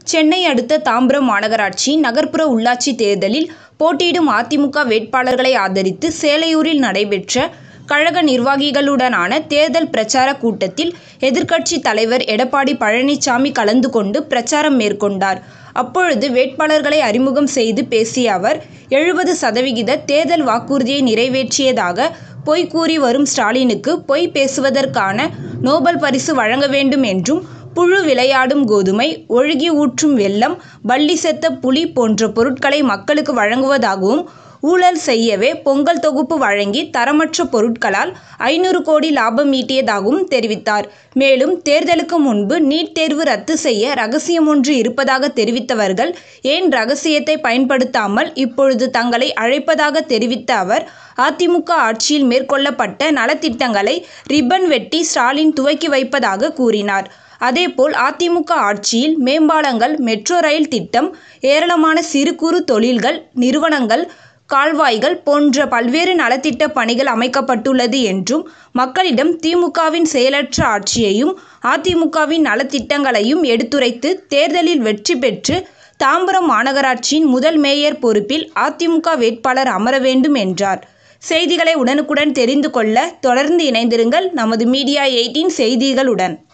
சென்னை அடுத்த தாம்பரம் மாநகராட்சி நகர்ப்புற உள்ளாட்சி தேர்தலில் போட்டியிடும் அதிமுக வேட்பாளர்களை ஆதரித்து சேலையூரில் நடைபெற்ற கழக நிர்வாகிகளுடனான தேர்தல் பிரச்சார கூட்டத்தில் எதிர்க்கட்சி தலைவர் எடப்பாடி பழனிசாமி கலந்து கொண்டு பிரச்சாரம் மேற்கொண்டார். அப்பொழுது வேட்பாளர்களை அறிமுகம் செய்து பேசிய அவர், எழுபது சதவிகித தேர்தல் வாக்குறுதியை நிறைவேற்றியதாக பொய் கூறி வரும் ஸ்டாலினுக்கு பொய் பேசுவதற்கான நோபல் பரிசு வழங்க வேண்டும் என்றும், புழு விளையாடும் கோதுமை, ஒழுகி ஊற்றும் வெல்லம், பல்லி செத்த புலி போன்ற பொருட்களை மக்களுக்கு வழங்குவதாகவும், ஊழல் செய்யவே பொங்கல் தொகுப்பு வழங்கி தரமற்ற பொருட்களால் ஐந்நூறு கோடி லாபம் ஈட்டியதாகவும் தெரிவித்தார். மேலும், தேர்தலுக்கு முன்பு நீட் தேர்வு ரத்து செய்ய ரகசியம் ஒன்று இருப்பதாக தெரிவித்தவர்கள் ஏன் ரகசியத்தை பயன்படுத்தாமல் இப்பொழுது தங்களை அழைப்பதாக தெரிவித்த அவர், அதிமுக ஆட்சியில் மேற்கொள்ளப்பட்ட நலத்திட்டங்களை ரிப்பன் வெட்டி ஸ்டாலின் துவக்கி வைப்பதாக கூறினார். அதேபோல் அதிமுக ஆட்சியில் மேம்பாலங்கள், மெட்ரோ ரயில் திட்டம், ஏராளமான சிறு குறு தொழில்கள் நிறுவனங்கள், கால்வாய்கள் போன்ற பல்வேறு நலத்திட்ட பணிகள் அமைக்கப்பட்டுள்ளது என்றும், மக்களிடம் திமுகவின் செயலற்ற ஆட்சியையும், அதிமுகவின் நலத்திட்டங்களையும் எடுத்துரைத்து தேர்தலில் வெற்றி பெற்று தாம்பரம் மாநகராட்சியின் முதல் மேயர் பொறுப்பில் அதிமுக வேட்பாளர் அமர வேண்டும் என்றார். செய்திகளை உடனுக்குடன் தெரிந்து கொள்ள தொடர்ந்து இணைந்திருங்கள். நமது மீடியா எய்ட்டீன் செய்திகளுடன்.